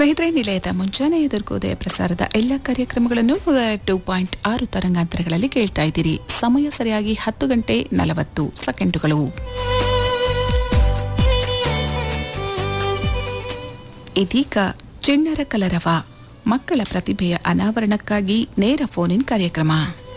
ಸ್ನೇಹಿತರೆ ನಿಲಯದ ಮುಂಜಾನೆ ಎದುರ್ಗೋದಯ ಪ್ರಸಾರದ ಎಲ್ಲ ಕಾರ್ಯಕ್ರಮಗಳನ್ನು ನೂರ ಟೂ ಪಾಯಿಂಟ್ ಆರು ತರಂಗಾಂತರಗಳಲ್ಲಿ ಕೇಳ್ತಾ ಇದ್ದೀರಿ ಸಮಯ ಸರಿಯಾಗಿ ಹತ್ತು ಗಂಟೆ ನಲವತ್ತು ಸೆಕೆಂಡುಗಳು ಇದೀಗ ಚಿಣ್ಣರ ಕಲರವ ಮಕ್ಕಳ ಪ್ರತಿಭೆಯ ಅನಾವರಣಕ್ಕಾಗಿ ನೇರ ಫೋನ್ ಇನ್ ಕಾರ್ಯಕ್ರಮ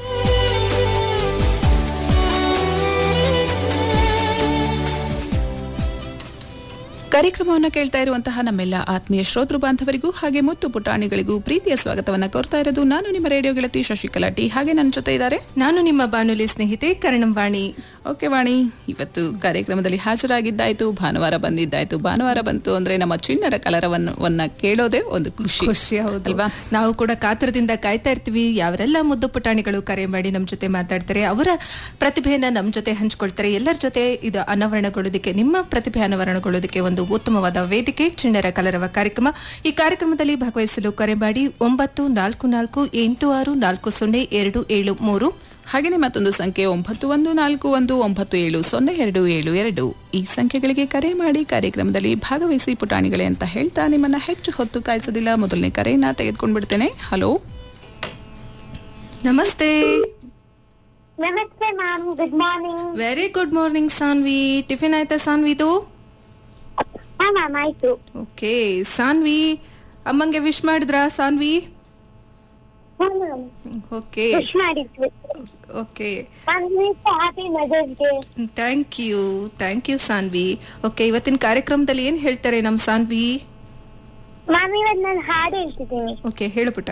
ಕಾರ್ಯಕ್ರಮವನ್ನು ಕೇಳ್ತಾ ಇರುವಂತಹ ನಮ್ಮೆಲ್ಲ ಆತ್ಮೀಯ ಶ್ರೋತೃ ಬಾಂಧವರಿಗೂ ಹಾಗೆ ಮುತ್ತು ಪುಟಾಣಿಗಳಿಗೂ ಪ್ರೀತಿಯ ಸ್ವಾಗತವನ್ನ ಕೋರ್ತಾ ಇರೋದು ನಾನು ನಿಮ್ಮ ರೇಡಿಯೋ ಗೆಳತಿ ಶಶಿಕಲಾ ಟಿ ಹಾಗೆ ನನ್ನ ಜೊತೆ ಇದ್ದಾರೆ ನಾನು ನಿಮ್ಮ ಬಾನುಲಿ ಸ್ನೇಹಿತೆ ಕರಣಂವಾಣಿ ಓಕೆ ವಾಣಿ ಇವತ್ತು ಕಾರ್ಯಕ್ರಮದಲ್ಲಿ ಹಾಜರಾಗಿದ್ದಾಯ್ತು ಭಾನುವಾರ ಬಂದಿದ್ದಾಯ್ತು ಭಾನುವಾರ ಬಂತು ಅಂದ್ರೆ ನಮ್ಮ ಚಿಣ್ಣರ ಕಲರವನ್ನ ಕೇಳೋದೇ ಒಂದು ಖುಷಿ ಖುಷಿ ಹೌದು ಅಲ್ವಾ ನಾವು ಕೂಡ ಕಾತರದಿಂದ ಕಾಯ್ತಾ ಇರ್ತೀವಿ ಯಾವರೆಲ್ಲ ಮುದ್ದು ಪುಟಾಣಿಗಳು ಕರೆ ಮಾಡಿ ನಮ್ಮ ಜೊತೆ ಮಾತಾಡ್ತಾರೆ ಅವರ ಪ್ರತಿಭೆಯನ್ನ ನಮ್ಮ ಜೊತೆ ಹಂಚ್ಕೊಳ್ತಾರೆ ಎಲ್ಲರ ಜೊತೆ ಇದು ಅನಾವರಣಗೊಳ್ಳೋದಕ್ಕೆ ನಿಮ್ಮ ಪ್ರತಿಭೆ ಅನಾವರಣಗೊಳ್ಳೋದಕ್ಕೆ ಒಂದು ಉತ್ತಮವಾದ ವೇದಿಕೆ ಚಿಣ್ಣರ ಕಲರವ ಕಾರ್ಯಕ್ರಮ ಈ ಕಾರ್ಯಕ್ರಮದಲ್ಲಿ ಭಾಗವಹಿಸಲು ಕರೆ ಮಾಡಿ ಒಂಬತ್ತು ನಾಲ್ಕು ನಾಲ್ಕು ಎಂಟು ಆರು ನಾಲ್ಕು ಸೊನ್ನೆ ಎರಡು ಏಳು ಮೂರು ಹಾಗೆಯೇ ಮತ್ತೊಂದು ಸಂಖ್ಯೆ ಒಂಬತ್ತು ಒಂದು ನಾಲ್ಕು ಒಂದು ಒಂಬತ್ತು ಏಳು ಸೊನ್ನೆ ಎರಡು ಏಳು ಎರಡು ಈ ಸಂಖ್ಯೆಗಳಿಗೆ ಕರೆ ಮಾಡಿ ಕಾರ್ಯಕ್ರಮದಲ್ಲಿ ಭಾಗವಹಿಸಿ ಪುಟಾಣಿಗಳೇ ಅಂತ ಹೇಳ್ತಾ ನಿಮ್ಮನ್ನ ಹೆಚ್ಚು ಹೊತ್ತು ಕಾಯಿಸೋದಿಲ್ಲ ಮೊದಲನೇ ಕರೆಯನ್ನ ತೆಗೆದುಕೊಂಡು ಬಿಡ್ತೇನೆ ಹಲೋ ನಮಸ್ತೆ ನಮಸ್ತೆ ma'am good morning very good morning Sanvi tiffin ಆಯ್ತಾ ಸಾನ್ವಿದು ಹಾ ಮ್ಯಾಮ್ ಆಯ್ತು ಓಕೆ ಸಾನ್ವಿ ಅಮ್ಮಂಗೆ ವಿಶ್ ಮಾಡಿದ್ರಾ ಸಾನ್ವಿ ಹಾ ಮ್ಯಾಮ್ ಓಕೆ ಖುಷ್ ಮಾಡಿದ್ವಿ okay happy mother's day thank you thank you Sanvi okay ಇವತ್ತಿನ ಕಾರ್ಯಕ್ರಮದಲ್ಲಿ ಏನ್ ಹೇಳ್ತಾರೆ ನಮ್ ಸಾನ್ವಿ ಮ್ಯಾಮ್ ಇವತ್ತು ನಾನು ಹಾಡು ಹೇಳ್ತಿದ್ದೀನಿ ಓಕೆ ಹೇಳು ಪುಟ್ಟ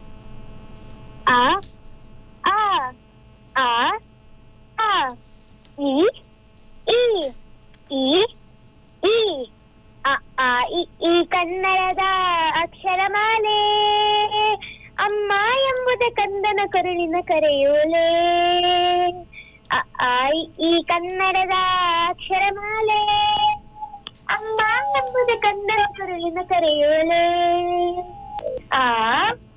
ಆ ಆ ಆ ಆ ಇ ಈ ಈ ಈ ಅ ಆ ಇ ಈ ಕನ್ನಡದ ಅಕ್ಷರಮಾಲೆ ಅಮ್ಮ ಎಂಬುದ ಕಂದನ ಕರುಳಿನ ಕರೆಯೋಲೆ ಅ ಆ ಇ ಈ ಕನ್ನಡದ ಅಕ್ಷರಮಾಲೆ ಅಮ್ಮ ಎಂಬುದ ಕಂದನ ಕರುಳಿನ ಕರೆಯೋಲೆ ಆ